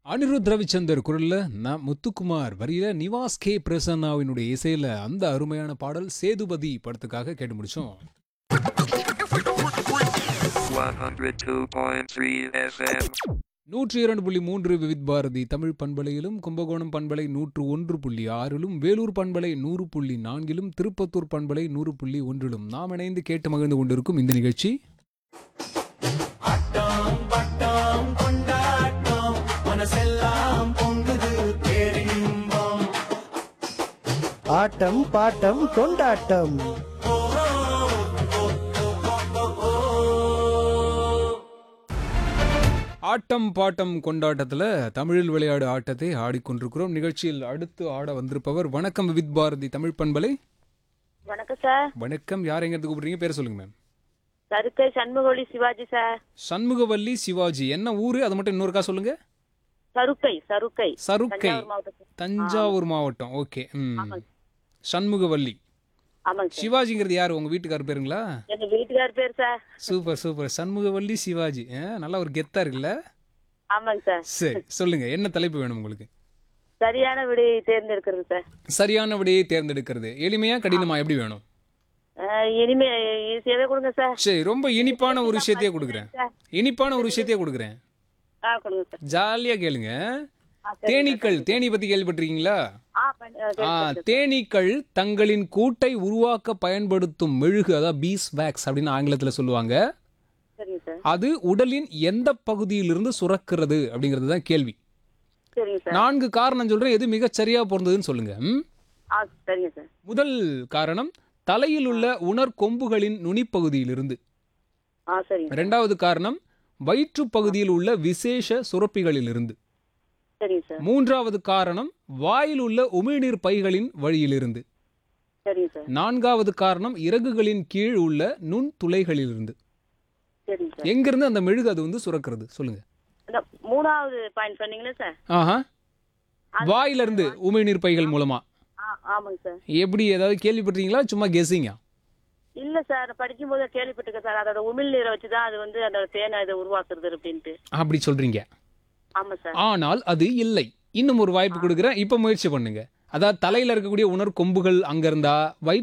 அனிருத் ரவிச்சந்தர் குரல்ல நான் முத்துக்குமார் வரியில நிவாஸ் கே பிரசன்னாவினுடைய இசையில அந்த அருமையான பாடல் சேதுபதி படத்துக்காக கேட்டு முடிச்சோம் 102.3 FM. நூற்றி இரண்டு புள்ளி மூன்று விவித் பாரதி தமிழ் பண்பலையிலும் கும்பகோணம் பண்பலை நூற்று ஒன்று புள்ளி ஆறிலும் வேலூர் பண்பலை நூறு புள்ளி நான்கிலும் திருப்பத்தூர் பண்பலை நூறு புள்ளி ஒன்றிலும் நாம் இணைந்து கேட்டு மகிழ்ந்து கொண்டிருக்கும் இந்த நிகழ்ச்சி ஆட்டம் பாட்டம் கொண்டாட்டம் ஆட்டம் பாட்டம் கொண்டாட்டத்துல தமிழில் விளையாடு ஆட்டத்தை ஆடிக்கொண்டிருக்கிறோம் நிகழ்ச்சியில் அடுத்து ஆட வந்திருப்பவர் வணக்கம் விவித் பாரதி தமிழ் பண்பலை வணக்கம் சார் வணக்கம் யார் எங்க இருந்து கூப்பிடுறீங்க பேர் சொல்லுங்க மேம் சருக்கை சண்முகொழி சிவாஜி சார் சண்முகவல்லி சிவாஜி என்ன ஊரு அது மட்டும் இன்னொருக்கா சொல்லுங்க சருக்கை சருக்கை சருக்கை தஞ்சாவூர் மாவட்டத்தில் தஞ்சாவூர் மாவட்டம் ஓகே ம் ஆமாங்க. சண்முகவல்லி ஆமாங்க சார் சிவாஜிங்கிறது யார் உங்க வீட்டுக்காரர் பேருங்களா எங்க வீட்டுக்கார் பேர் sir super super Shanmugavalli Sivaji ஆ, நல்லா ஒரு கெத்தா இருக்குல்ல ஆமாங்க சார் சரி சொல்லுங்க என்ன தலைப்பு வேணும் உங்களுக்கு சரியான விடையை தேர்ந்தெடுக்கிறது சார் சரியான விடையை தேர்ந்தெடுக்கிறது எளிமையா கடினமா எப்படி வேணும் அஹ், இனிமே ஈஸியாவே கொடுங்க சார் சரி ரொம்ப இனிப்பான ஒரு விஷயத்தையே கொடுக்குறேன் சார் இனிப்பான ஒரு விஷயத்தையே கொடுக்குறேன் ஆ கொடுங்க சார் ஜாலியா கேளுங்க ஆ, சரி. தேனீக்கள் தேனி பத்தி கேள்விப்பட்டிருக்கீங்களா ஆ பண்ணி- ஆ, சரி, ஆ, சரி. தேனீக்கள் தங்களின் கூட்டை உருவாக்க பயன்படுத்தும் மெழுகு அதாவது பீஸ் வேக்ஸ் அப்படின்னு ஆங்கிலத்துல சொல்லுவாங்க சரிங்க சார் அது உடலின் எந்த பகுதியிலிருந்து சுரக்கிறது அப்படிங்கிறது தான் கேள்வி சரிங்க சார் நான்கு காரணம் சொல்றேன் எது மிகச் சரியா பொருந்ததுன்னு சொல்லுங்க ம்? ஆ சரிங்க சார் முதல் காரணம் தலையில் உள்ள உணர்கொம்புகளின் நுனிப்பகுதியிலிருந்து ஆ சரிங்க இரண்டாவது காரணம் வயிற்றுப் பகுதியில் உள்ள விசேஷ சுரப்பிகளிலிருந்து சரிங்க சார் மூன்றாவது காரணம் வாயில் உள்ள உமிழ்நீர் பைகளின் வழியிலிருந்து சரிங்க சார் நான்காவது காரணம் இறகுகளின் கீழ் உள்ள நுண் துளைகளிலிருந்து சரிங்க சார் எங்கிருந்து அந்த மெழுகு அது வந்து சுரக்கிறது சொல்லுங்க இந்த மூணாவது பாயிண்ட் சொன்னீங்களே சார் ஆஹா வாயிலிருந்து உமிழ்நீர் பைகள் மூலமா ஆ ஆமாங்க சார் எப்படி ஏதாவது கேள்விப்பட்டீங்களா சும்மா கெஸிங்கா இல்ல சார் படிக்கும் போது கேள்விப்பட்டிருக்கேன் சார் அதோட உமிழ் நீரை வச்சுதான் அது வந்து அந்த தேனை இதை உருவாக்குறது அப்படின்ட்டு அப்படி சொல்றீங்க ஆமா சார் ஆனால் அது இல்லை இன்னும் ஒரு வாய்ப்பு கொடுக்குறேன் இப்ப முயற்சி பண்ணுங்க அதாவது தலையில இருக்கக்கூடிய உணர் கொம்புகள் அங்க இருந்தா வயிற்று